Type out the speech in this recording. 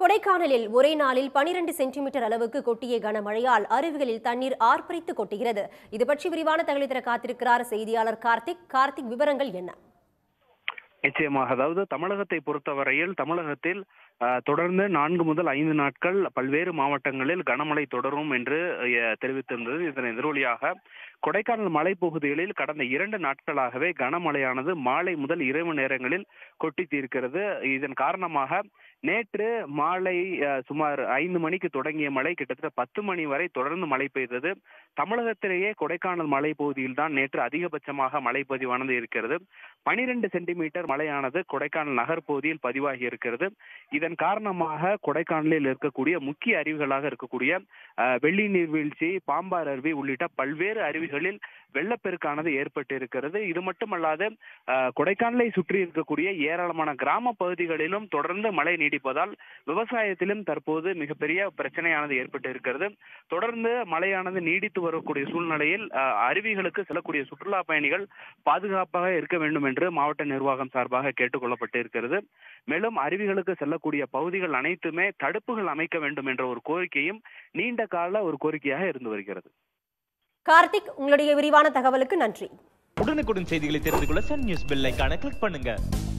கொடைக்கானலில் ஒரே நாளில் 12 சென்டிமீட்டர் அளவுக்கு கொட்டிய கனமழையால் அருவிகளில் தண்ணீர் ஆர்ப்பரித்து கொட்டுகிறது இது பற்றி விரிவான தகவலை தர காத்திருக்கிறார் செய்தியாளர் கார்த்திக் கார்த்திக் விவரங்கள் என்ன நிச்சயமாக அதாவது தமிழகத்தை பொறுத்தவரையில் தமிழகத்தில் அஹ், தொடர்ந்து நான்கு முதல் ஐந்து நாட்கள் பல்வேறு மாவட்டங்களில் கனமழை தொடரும் என்று அஹ், தெரிவித்திருந்தது இதன் எதிரொலியாக கொடைக்கானல் மலைப்பகுதிகளில் கடந்த இரண்டு நாட்களாகவே கனமழையானது மாலை முதல் இரவு நேரங்களில் கொட்டி தீர்க்கிறது இதன் காரணமாக நேற்று மாலை அஹ், சுமார் ஐந்து மணிக்கு தொடங்கிய மழை கிட்டத்தட்ட பத்து மணி வரை தொடர்ந்து மழை பெய்தது தமிழகத்திலேயே கொடைக்கானல் மலைப்பகுதியில் தான் நேற்று அதிகபட்சமாக மழை பதிவானது இருக்கிறது பனிரெண்டு சென்டிமீட்டர் மழையானது கொடைக்கானல் நகர் பகுதியில் பதிவாகி இருக்கிறது இதன் காரணமாக கொடைக்கானலில் இருக்கக்கூடிய முக்கிய அருவிகளாக இருக்கக்கூடிய அஹ், வெள்ளி நீர்வீழ்ச்சி பாம்பார் அருவி உள்ளிட்ட பல்வேறு அருவிகளில் வெள்ளப்பெருக்கானது ஏற்பட்டு இருக்கிறது இது மட்டுமல்லாது அஹ், கொடைக்கானலை சுற்றி இருக்கக்கூடிய ஏராளமான கிராம பகுதிகளிலும் தொடர்ந்து மழை நீடிப்பதால் விவசாயத்திலும் தற்போது மிகப்பெரிய பிரச்சனையானது ஏற்பட்டு இருக்கிறது தொடர்ந்து மழையானது நீடித்து வரக்கூடிய சூழ்நிலையில் அஹ், அருவிகளுக்கு செல்லக்கூடிய சுற்றுலா பயணிகள் பாதுகாப்பாக இருக்க வேண்டும் என்று மாவட்ட நிர்வாகம் சார்பாக கேட்டுக் கொள்ளப்பட்டு இருக்கிறது மேலும் அருவிகளுக்கு செல்லக்கூடிய பகுதிகள் அனைத்துமே தடுப்புகள் அமைக்க வேண்டும் என்ற ஒரு கோரிக்கையும் நீண்ட கால ஒரு கோரிக்கையாக இருந்து வருகிறது கார்த்திக் உங்களுடைய விரிவான தகவலுக்கு நன்றி உடனுக்குடன் செய்திகளை தெரிந்து கொள்ள சன் நியூஸ் பெல் ஐகானை கிளிக் பண்ணுங்க